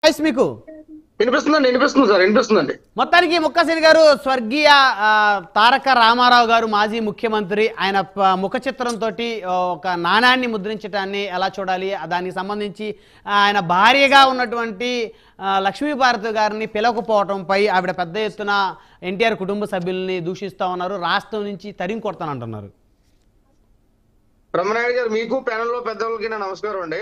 Voice మీకు వినిపిస్తుందండి వినిపిస్తుంది సార్ వినిపిస్తుందండి మొత్తానికి ముక్కసిరి గారు స్వర్గీయ ఆ, తారక రామారావు గారు మాజీ ముఖ్యమంత్రి ఆయన ప- ముఖ చిత్రంతో ఒక నాణాన్ని ముద్రించడాన్ని ఎలా చూడాలి ఆ దానికి సంబంధించి ఆ, ఆయన భార్యగా ఉన్నటువంటి ఆ, లక్ష్మీభారతి గారిని పిలవకపోవడంపై ఆవిడ పెద్ద ఎత్తున ఎన్టీఆర్ కుటుంబ సభ్యుల్ని దూషిస్తా ఉన్నారు రాష్ట్రం నుంచి తరిమి కొడతానంటున్నారు బ్రహ్మనాయుడు గారు మీకు ప్యానెల్ లో పెద్దవాళ్ళకి నా నమస్కారం అండి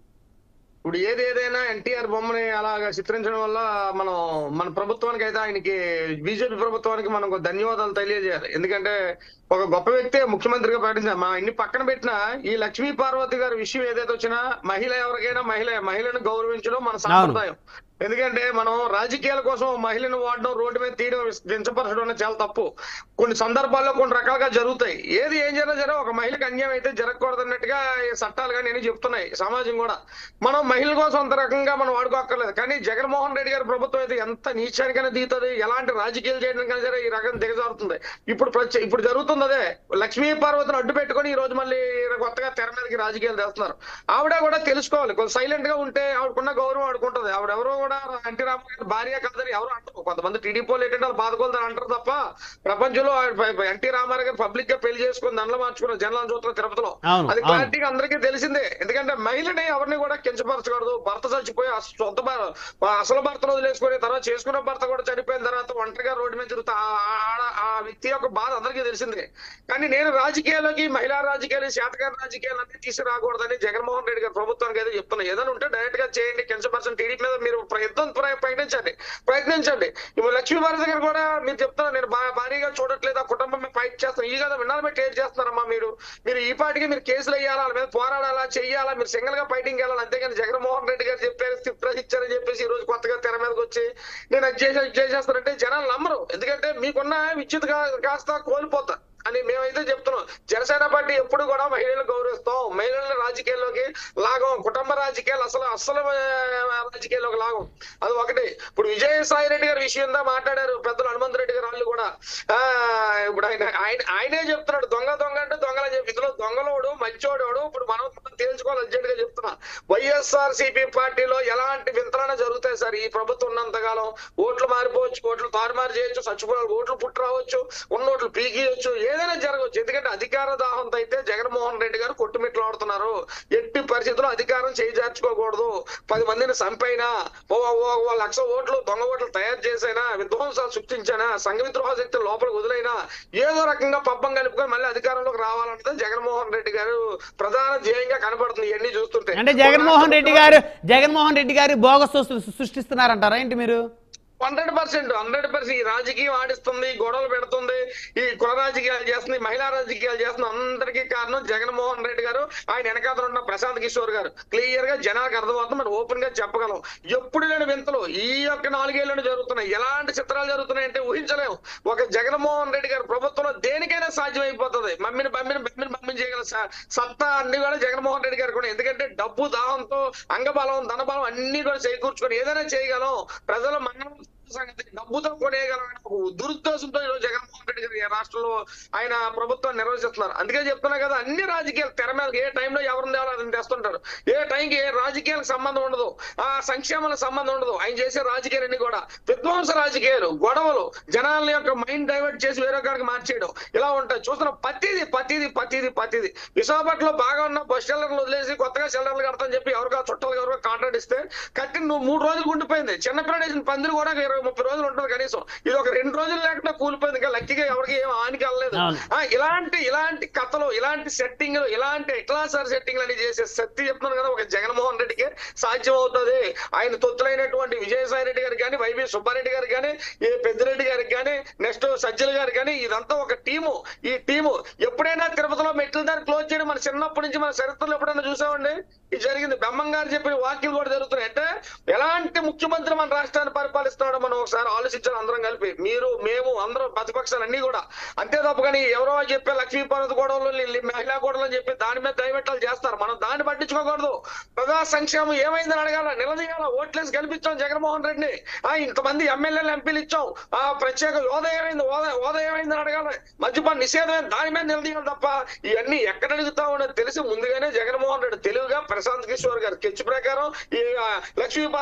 ఇప్పుడు ఏది ఏదైనా ఎన్టీఆర్ బొమ్మని అలాగా చిత్రించడం వల్ల మనం మన ప్రభుత్వానికి అయితే ఆయనకి బీజేపీ ప్రభుత్వానికి మనం ఒక ధన్యవాదాలు తెలియజేయాలి ఎందుకంటే ఒక గొప్ప వ్యక్తి ముఖ్యమంత్రిగా ప్రకటించారు మా ఇన్ని పక్కన పెట్టిన ఈ లక్ష్మీ పార్వతి గారి విషయం ఏదైతే వచ్చినా మహిళ ఎవరికైనా మహిళ మహిళను గౌరవించడం మన సాంప్రదాయం ఎందుకంటే మనం రాజకీయాల కోసం ఓ మహిళను వాడడం రోడ్డు మీద తీయడం దించపరచడం అనేది చాలా తప్పు కొన్ని సందర్భాల్లో కొన్ని రకాలుగా జరుగుతాయి ఏది ఏం జరిగినా సరే ఒక మహిళకు అన్యాయం అయితే జరగకూడదు అన్నట్టుగా ఈ చట్టాలు కానీ నేను చెప్తున్నాయి సమాజం కూడా మనం మహిళల కోసం అంత రకంగా మనం వాడుకోక్కర్లేదు కానీ జగన్మోహన్ రెడ్డి గారి ప్రభుత్వం అయితే ఎంత నీచానికైనా దిగుతుంది ఎలాంటి రాజకీయాలు చేయడానికైనా సరే ఈ రకం దిగజారుతుంది ఇప్పుడు ప్రత్యే- ఇప్పుడు జరుగుతుంది అదే లక్ష్మీ పార్వతిని అడ్డు పెట్టుకొని ఈ రోజు మళ్ళీ కొత్తగా తెర మీదకి రాజకీయాలు చేస్తున్నారు ఆవిడ కూడా తెలుసుకోవాలి కొంచెం సైలెంట్ గా ఉంటే ఆవిడకున్న గౌరవం ఆడుకుంటది ఆవిడ ఎవరో కూడా ఎన్టీ రామారావు గారి భార్య కాదని ఎవరు అంటారు కొంతమంది టీడీపీ వాళ్ళు ఏంటంటే వాళ్ళు బాధకోలు అంటారు తప్ప ప్రపంచంలో ఎన్టీ రామారావు గారు పబ్లిక్ గా పెళ్లి చేసుకుని దండలు మార్చుకున్న జనాలను చూస్తున్న తిరుపతిలో అవును, అది అవును. క్లారిటీగా అందరికీ తెలిసిందే ఎందుకంటే మహిళని ఎవరిని కూడా కించపరచకూడదు భర్త చచ్చిపోయి అస- సొంత భా- అసలు భర్తను వదిలేసుకుని తర్వాత చేసుకున్న భర్త కూడా చనిపోయిన తర్వాత ఒంటరిగా రోడ్డు మీద తిరుగుతా ఆ- ఆ- ఆ వ్యక్తి యొక్క బాధ అందరికీ తెలిసిందే కానీ నేను రాజకీయాల్లోకి మహిళా రాజకీయాలు శాతకార రాజకీయాలు అన్ని తీసుకురాకూడదని జగన్మోహన్ రెడ్డి గారు ప్రభుత్వానికి అయితే చెప్తున్నా ఏదైనా ఉంటే డైరెక్ట్ గా చేయండి కించపరచండి టీడీపీ మీద మీరు ప్రయత్నం ప్ర- ప్రయత్నించండి ప్రయత్నించండి ఇప్పుడు లక్ష్మీ భారతి గారు కూడా మీరు చెప్తున్నారు నేను భా- భారీగా చూడట్లేదు ఆ కుటుంబం మీద ఫైట్ చేస్తాను ఈ కదా విన్నాను పెట్టి ఏం చేస్తున్నారమ్మా మీరు మీరు ఈ పాటికి మీరు కేసులు వేయాలా వాళ్ళ మీద పోరాడాలా చెయ్యాలా మీరు సింగిల్ గా ఫైటింగ్ వెళ్ళాలి అంతేగాని జగన్మోహన్ రెడ్డి గారు చెప్పారు స్క్రిప్ట్ ఇచ్చారని చెప్పేసి ఈ రోజు కొత్తగా తెర మీదకి వచ్చి నేను అది చేసే ఇది చేసేస్తానంటే జనాలు నమ్మరు ఎందుకంటే మీకున్న విద్యుత్ కా- కాస్త కోల్పోతా అని మేమైతే చెప్తున్నాం జనసేన పార్టీ ఎప్పుడు కూడా మహిళలు గౌరవిస్తాం మహిళల రాజకీయాల్లోకి లాగం కుటుంబ రాజకీయాలు అసలు అసలు ఆ, రాజకీయాల్లోకి లాగం అది ఒకటి ఇప్పుడు విజయసాయి రెడ్డి గారి విషయంలో మాట్లాడారు పెద్దలు హనుమంత్ రెడ్డి గారు వాళ్ళు కూడా ఆ ఇప్పుడు ఆయన ఆయన ఆయనే చెప్తున్నాడు దొంగ దొంగ అంటే దొంగలని చెప్పి ఇందులో దొంగలోడు మంచోడోడు ఇప్పుడు మనం మనం తేల్చుకోవాలి అర్జెంట్ గా చెప్తున్నా వైఎస్ఆర్ సిపి పార్టీలో ఎలాంటి వింతలైనా జరుగుతాయి సార్ ఈ ప్రభుత్వం ఉన్నంత కాలం ఓట్లు మారిపోవచ్చు ఓట్లు తారుమారు చేయొచ్చు చచ్చిపోవాలి ఓట్లు పుట్టి రావచ్చు ఉన్న ఓట్లు పీకియొచ్చు ఏదైనా జరగవచ్చు ఎందుకంటే అధికార దాహంతో అయితే జగన్మోహన్ రెడ్డి గారు కొట్టుమిట్లు ఆడుతున్నారు ఎట్టి పరిస్థితుల్లో అధికారం చేజార్చుకోకూడదు పది మందిని చంపైనా ఓ ఓ- ఓ లక్ష ఓట్లు దొంగ ఓట్లు తయారు చేసైనా విధ్వంసాలు సృష్టించానా సంఘ విద్రోహ శక్తి లోపల వదిలైనా ఏదో రకంగా పబ్బం కలుపుకొని మళ్ళీ అధికారంలోకి రావాలంటే జగన్మోహన్ రెడ్డి గారు ప్రధాన ధ్యేయంగా కనబడుతుంది ఇవన్నీ చూస్తుంటే అంటే జగన్మోహన్ రెడ్డి గారు జగన్మోహన్ రెడ్డి గారు బోగస్ సృ- సృష్టిస్తున్నారంటారా ఏంటి మీరు హండ్రెడ్ పర్సెంట్ హండ్రెడ్ పర్సెంట్ ఈ రాజకీయం ఆడిస్తుంది గొడవలు పెడుతుంది ఈ కుల రాజకీయాలు చేస్తుంది మహిళా రాజకీయాలు చేస్తుంది అందరికీ కారణం జగన్మోహన్ రెడ్డి గారు ఆయన వెనకాతలు ఉన్న ప్రశాంత్ కిషోర్ గారు క్లియర్ గా జనాలకు అర్థమవుతుంది మనం ఓపెన్ గా చెప్పగలం ఎప్పుడు లేని వింతలు ఈ యొక్క నాలుగేళ్లను జరుగుతున్నాయి ఎలాంటి చిత్రాలు జరుగుతున్నాయి అంటే ఊహించలేము ఒక జగన్మోహన్ రెడ్డి గారి ప్రభుత్వంలో దేనికైనా సాధ్యం అయిపోతుంది మమ్మిని బమ్మిని బమ్మిని బమ్మిని చేయగల స- సత్తా అన్ని కూడా జగన్మోహన్ రెడ్డి గారు కూడా ఎందుకంటే డబ్బు దాహంతో అంగబలం ధనబలం అన్ని కూడా చేకూర్చుకొని ఏదైనా చేయగలం ప్రజల మన్నం సంగతి డబ్బుతో కొనేయగలమైన ఒక దురుద్దేశంతో ఈరోజు జగన్మోహన్ రెడ్డి గారు ఈ రాష్ట్రంలో ఆయన ప్రభుత్వం నిర్వహిస్తున్నారు అందుకే చెప్తున్నా కదా అన్ని రాజకీయాలు తెర మీద ఏ టైంలో ఎవరిని తేవాలో అతను తెస్తుంటారు ఏ టైంకి ఏ రాజకీయాలకు సంబంధం ఉండదు ఆ సంక్షేమాలకు సంబంధం ఉండదు ఆయన చేసే రాజకీయాలన్నీ కూడా విధ్వంస రాజకీయాలు గొడవలు జనాల యొక్క మైండ్ డైవర్ట్ చేసి వేరే కాడికి మార్చేయడం ఇలా ఉంటాయి చూస్తున్న ప్రతిది ప్రతిది ప్రతిది ప్రతిది విశాఖపట్నంలో బాగా ఉన్న బస్ షెల్టర్లు వదిలేసి కొత్తగా షెల్టర్లు కడతాని చెప్పి ఎవరికో చుట్టాలు ఎవరికో కాంట్రాక్ట్ ఇస్తే కట్టి నువ్వు మూడు రోజులు ఉండిపోయింది చిన్నపిల్లడు వేసిన పందిరి కూడా ఇరవై ముప్పై రోజులు ఉంటుంది కనీసం ఇది ఒక రెండు రోజులు లేకుండా కూలిపోయింది ఇంకా లక్కీగా ఎవరికి ఏం హానికి వెళ్ళలేదు అవును. ఆ, ఇలాంటి ఇలాంటి కథలు ఇలాంటి సెట్టింగ్ ఇలాంటి ఎక్లాసార్ సెట్టింగ్ అని చేసే శక్తి చెప్తున్నాను కదా ఒక జగన్మోహన్ రెడ్డికి సాధ్యం అవుతుంది ఆయన తొత్తులైనటువంటి విజయసాయి రెడ్డి గారికి కానీ వైవి సుబ్బారెడ్డి గారికి కానీ ఏ పెద్దిరెడ్డి గారికి కానీ నెక్స్ట్ సజ్జల గారికి కానీ ఇదంతా ఒక టీము ఈ టీము ఎప్పుడైనా తిరుపతిలో మెట్ల దారి క్లోజ్ చేయడం మన చిన్నప్పటి నుంచి మన చరిత్రలో ఎప్పుడైనా చూసామండి ఇది జరిగింది బెమ్మం గారు చెప్పిన వాక్యం కూడా జరుగుతున్నాయి అంటే ఎలాంటి ముఖ్యమంత్రి మన రాష్ట్రాన్ని పరిపాలిస్తున్నాడో మనం ఒకసారి ఆలోచించాలి అందరం కలిపి మీరు మేము అందరం ప్రతిపక్షాలు అన్ని కూడా అంతే తప్ప కానీ ఎవరో చెప్పే లక్ష్మీపార్వతి గొడవలు లి- మహిళా గొడవలు అని చెప్పి దాని మీద దయవెట్టాలు చేస్తారు మనం దాన్ని పట్టించుకోకూడదు ప్రజా సంక్షేమం ఏమైందని అడగాల నిలదీయాల ఓట్లేసి గెలిపించాం జగన్మోహన్ రెడ్డిని ఆ ఇంతమంది ఎమ్మెల్యేలు ఎంపీలు ఇచ్చాం ఆ ప్రత్యేక హోదా ఏమైంది హోదా హోదా ఏమైందని అడగాలి మద్యపాన నిషేధం దాని మీద నిలదీయాలి తప్ప ఇవన్నీ ఎక్కడ అడుగుతామో అనేది తెలిసి ముందుగానే జగన్మోహన్ రెడ్డి తెలివిగా ప్రశాంత్ కిషోర్ గారు స్కెచ్ ప్రకారం ఈ ఆ, లక్ష్మీ పార్వతిని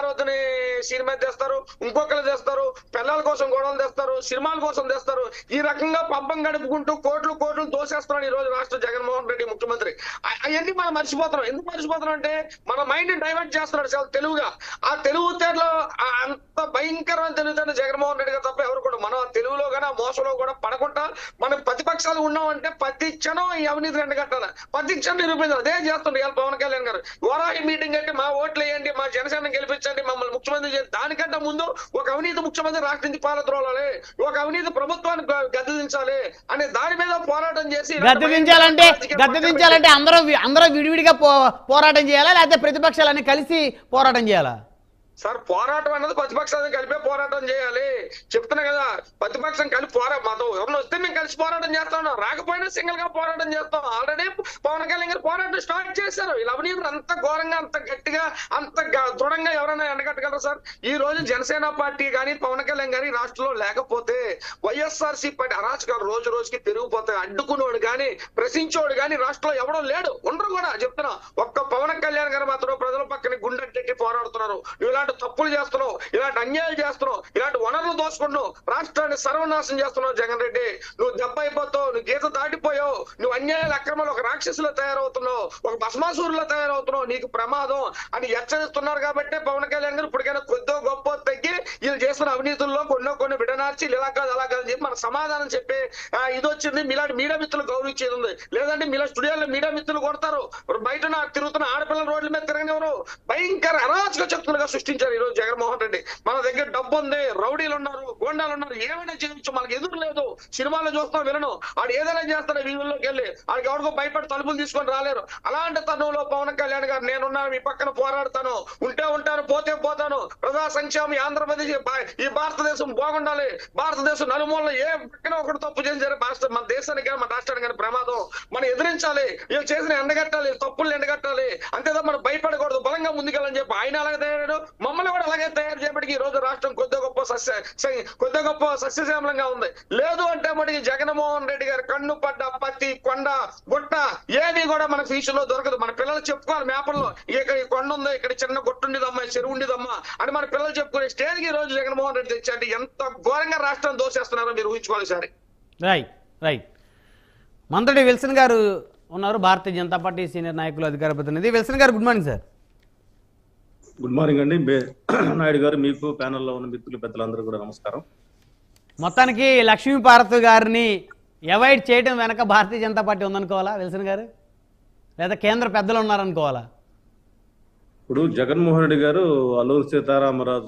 సీన్ మీద తెస్తారు ఇంకొకరు తెస్తారు పిల్లల కోసం గొడవలు తెస్తారు సినిమాల కోసం తెస్తారు ఈ రకంగా పబ్బం గడుపుకుంటూ కోట్లు కోట్లు దోసేస్తున్నాడు ఈ రోజు రాష్ట్ర జగన్మోహన్ రెడ్డి ముఖ్యమంత్రి అవన్నీ మనం మర్చిపోతున్నాం ఎందుకు మర్చిపోతున్నాం అంటే మన మైండ్ డైవర్ట్ చేస్తున్నాడు చాలా తెలుగుగా ఆ తెలుగు తేటలో ఆ అంత భయంకరమైన తెలుగుతాడు జగన్మోహన్ రెడ్డి గారు తప్ప ఎవరు కూడా మనం ఆ తెలుగులో కానీ ఆ మోసంలో కూడా పడకుండా మనం ప్రతిపక్షాలు ఉన్నామంటే ప్రతి క్షణం ఈ అవినీతి ఎండగట్టాలి ప్రతి క్షణం నిరూపించాలి అదే చేస్తుండే ఇవాళ పవన్ కళ్యాణ్ గారు వారాహి మీటింగ్ అంటే మా ఓట్లు వేయండి మా జనసేన గెలిపించండి మమ్మల్ని ముఖ్యమంత్రి చేయండి దానికంటే ముందు ఒక అవినీతి ముఖ్యమంత్రి రాష్ట్ర నుంచి పాలద్రోలాలి ఒక అవినీతి ప్రభుత్వాన్ని గ- గద్దెదించాలి అనే దాని మీద పోరాటం చేసి గద్దె దించాలంటే గద్దె దించాలంటే అందరూ వి- అందరూ విడివిడిగా పో పోరాటం చేయాలా లేకపోతే ప్రతిపక్షాలన్నీ కలిసి పోరాటం చేయాలా సార్ పోరాటం అన్నది ప్రతిపక్షాన్ని కలిపే పోరాటం చేయాలి చెప్తున్నా కదా ప్రతిపక్షం కలిపి పోరా మాతో ఎవరిని వస్తే మేము కలిసి పోరాటం చేస్తాం రాకపోయినా సింగిల్ గా పోరాటం చేస్తాం ఆల్రెడీ పవన్ కళ్యాణ్ గారు పోరాటం స్టార్ట్ చేశారు ఇలా అవినీతి అంత ఘోరంగా అంత గట్టిగా అంత గ- దృఢంగా ఎవరైనా ఎండగట్టగలరు సార్ ఈ రోజు జనసేన పార్టీ కానీ పవన్ కళ్యాణ్ గారి రాష్ట్రంలో లేకపోతే వైఎస్ఆర్సీ పార్టీ అరాచకాలు రోజు రోజుకి పెరిగిపోతాయి అడ్డుకున్నోడు కానీ ప్రశ్నించోడు కానీ రాష్ట్రంలో ఎవడో లేడు ఉండరు కూడా చెప్తున్నా ఒక్క పవన్ కళ్యాణ్ గారు మాత్రం ప్రజల పక్కన గుండెట్టి పోరాడుతున్నారు నువ్వు ఇలాంటి తప్పులు చేస్తున్నావు ఇలాంటి అన్యాయాలు చేస్తున్నావు ఇలాంటి వనరులు దోసుకుంటున్నావు రాష్ట్రాన్ని సర్వనాశనం చేస్తున్నావు జగన్ రెడ్డి నువ్వు దెబ్బ అయిపోతావు నువ్వు గీత దాటిపోయావు నువ్వు అన్యాయాల అక్రమాలు ఒక రాక్షసులో తయారవుతున్నావు ఒక భస్మాసూరులో తయారవుతున్నావు నీకు ప్రమాదం అని హెచ్చరిస్తున్నారు కాబట్టి పవన్ కళ్యాణ్ గారు ఇప్పటికైనా కొద్దో గొప్ప తగ్గి వీళ్ళు చేస్తున్న అవినీతుల్లో కొన్నో కొన్ని విడనార్చి ఇలా కాదు అలా కాదు అని చెప్పి మన సమాధానం చెప్పి ఆ, ఇది వచ్చింది మీలాంటి మీడియా మిత్రులు గౌరవించేది ఉంది లేదంటే మీలా స్టూడియోలో మీడియా మిత్రులు కొడతారు బయట నా తిరుగుతున్న ఆడపిల్లల రోడ్ల మీద తిరగనివ్వరు భయంకర అరాచక శక్తులుగా సృష్టించారు ఈ రోజు జగన్మోహన్ రెడ్డి మన దగ్గర డబ్బు ఉంది రౌడీలు ఉన్నారు గోండాలు ఉన్నారు ఏమైనా చేయొచ్చు మనకి ఎదురు లేదు సినిమాలో చూస్తాం వినను ఆడు ఏదైనా చేస్తాడు వీధుల్లోకి వెళ్ళి ఆడికి ఎవరికో భయపడి తలుపులు తీసుకొని రాలేరు అలాంటి తరుణంలో పవన్ కళ్యాణ్ గారు నేనున్నాను మీ పక్కన పోరాడతాను ఉంటే ఉంటాను పోతే పోతాను ప్రజా సంక్షేమం ఈ ఆంధ్రప్రదేశ్ ఈ భా- ఈ భారతదేశం బాగుండాలి భారతదేశం నలుమూలలో ఏ పక్కన ఒకటి తప్పు చేసి సరే భారత మన దేశానికి కానీ మన రాష్ట్రానికి కానీ ప్రమాదం మనం ఎదిరించాలి వీళ్ళు చేసిన ఎండగట్టాలి తప్పులు ఎండగట్టాలి అంతేదా మనం భయపడకూడదు బలంగా ముందుకెళ్ళని చెప్పి ఆయన అలాగే తయారు మమ్మల్ని కూడా అలాగే తయారు చేయబడికి ఈ రోజు రాష్ట్రం కొద్దిగా గొప్ప సస్య స- కొద్దిగా గొప్ప సస్యశ్యామలంగా ఉంది లేదు అంటే మటుకి జగన్మోహన్ రెడ్డి గారు కన్ను పడ్డ పత్తి కొండ గుట్ట ఏది కూడా మన ఫ్యూచర్ లో దొరకదు మన పిల్లలు చెప్పుకోవాలి మేపల్లో ఇక్కడ ఈ కొండ ఉంది ఇక్కడ చిన్న గుట్ట ఉండేదమ్మా ఈ చెరువు ఉండేదమ్మా అని మన పిల్లలు చెప్పుకునే స్టేజ్ కి ఈ రోజు జగన్మోహన్ రెడ్డి తెచ్చాడు ఎంత ఘోరంగా రాష్ట్రం దోసేస్తున్నారో మీరు ఊహించుకోవాలి సార్ రైట్ రైట్ మంత్రి విల్సన్ గారు ఉన్నారు భారతీయ జనతా పార్టీ సీనియర్ నాయకులు అధికార ప్రతినిధి విల్సన్ గారు good morning sir good morning అండి బే నాయుడు గారు మీకు ప్యానెల్లో ఉన్న మిత్రులు పెద్దలందరూ కూడా నమస్కారం మొత్తానికి లక్ష్మీపార్వతి గారిని అవాయిడ్ చేయడం వెనక భారతీయ జనతా పార్టీ ఉందనుకోవాలా విల్సన్ గారు లేదా కేంద్ర పెద్దలు ఉన్నారనుకోవాలా ఇప్పుడు జగన్మోహన్ రెడ్డి గారు అల్లూరు సీతారామరాజు